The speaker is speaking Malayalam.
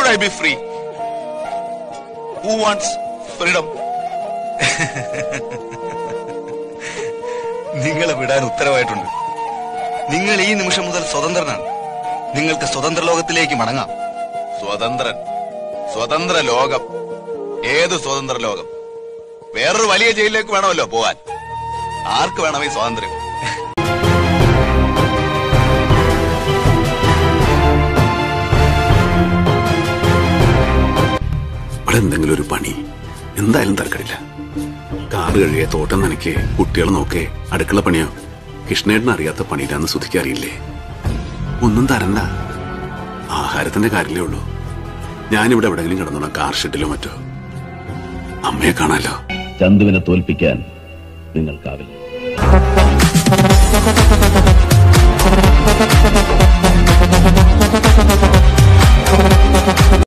I be free who wants freedom നിങ്ങളെ വിടാൻ ഉത്തരവായിട്ടുണ്ട് നിങ്ങൾ ഈ നിമിഷം മുതൽ സ്വതന്ത്രനാണ് നിങ്ങൾക്ക് സ്വതന്ത്ര ലോകത്തിലേക്ക് മടങ്ങാം സ്വതന്ത്രൻ സ്വതന്ത്ര ലോകം ഏത് സ്വതന്ത്ര ലോകം വേറൊരു വലിയ ജയിലിലേക്ക് വേണമല്ലോ പോവാൻ ആർക്ക് വേണം ഈ സ്വാതന്ത്ര്യം ഇവിടെ എന്തെങ്കിലും ഒരു പണി എന്തായാലും തരക്കടില്ല കാറ് കഴുകിയ തോട്ടം നനയ്ക്കേ കുട്ടികളെ നോക്കേ അടുക്കള പണിയോ കൃഷ്ണേട്ടന് അറിയാത്ത പണിയിലാന്ന് സുധിക്കറിയില്ലേ ഒന്നും തരണ്ട ആഹാരത്തിന്റെ കാര്യമല്ലേ ഉള്ളൂ ഞാനിവിടെ എവിടെങ്കിലും കിടന്നോളാം കാർ ഷെഡിലോ മറ്റോ അമ്മയെ കാണാലോ ചന്തുവിനെ തോൽപ്പിക്കാൻ നിങ്ങൾക്കാവില്ല